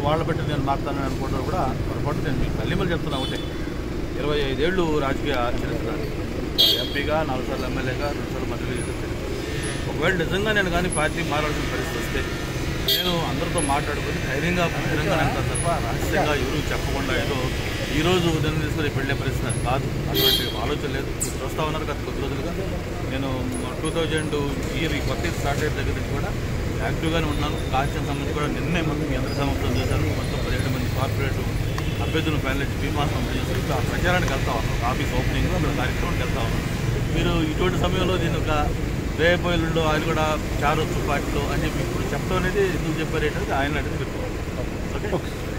వాళ్ళ బట్టి నేను మారుతానని అనుకుంటారు కూడా పొరపాటు నేను మీకు మళ్ళీ మళ్ళీ చెప్తున్నా ఒకటే ఇరవై ఐదేళ్ళు రాజకీయ చరిత్ర ఎంపీగా నాలుగు సార్లు ఎమ్మెల్యేగా రెండు సార్లు మంత్రిగా చేసిన చరిత్ర. ఒకవేళ నిజంగా నేను కానీ పార్టీ మారాల్సిన పరిస్థితి వస్తే నేను అందరితో మాట్లాడుకొని ధైర్యంగా బహిరంగా అంటాను తప్ప రహస్యంగా ఎవరు చెప్పకుండా ఏదో ఈ రోజు ఉదయం తీసుకుని వెళ్ళే పరిస్థితి నాకు కాదు అటువంటి ఆలోచన లేదు మీరు చూస్తా ఉన్నారు గత కొద్ది రోజులుగా నేను టూ థౌజండ్ ఇయర్ ఈ కొత్త స్టార్ట్ అయిన దగ్గర నుంచి కూడా యాక్టివ్గానే ఉన్నాను కాన్స్టిట్యూన్ సంబంధించి కూడా నిన్నే మొత్తం మీ అందరి సమస్యలు చేశాను మొత్తం పదిహేడు మంది కార్పొరేట్ అభ్యర్థులను ఫైనల్ బీమాసం చేసి ఆ ప్రచారానికి వెళ్తా ఉన్నాం ఆఫీస్ ఓపెనింగ్ అక్కడ కార్యక్రమానికి వెళ్తా ఉన్నాం మీరు ఇటువంటి సమయంలో దీని ఒక రేపోయిల్లో ఆయన కూడా చారొచ్చు పార్టీలో అని చెప్పి ఇప్పుడు చెప్పడం అనేది ఎందుకు చెప్పారు ఏంటంటే ఆయన అడిగి ఓకే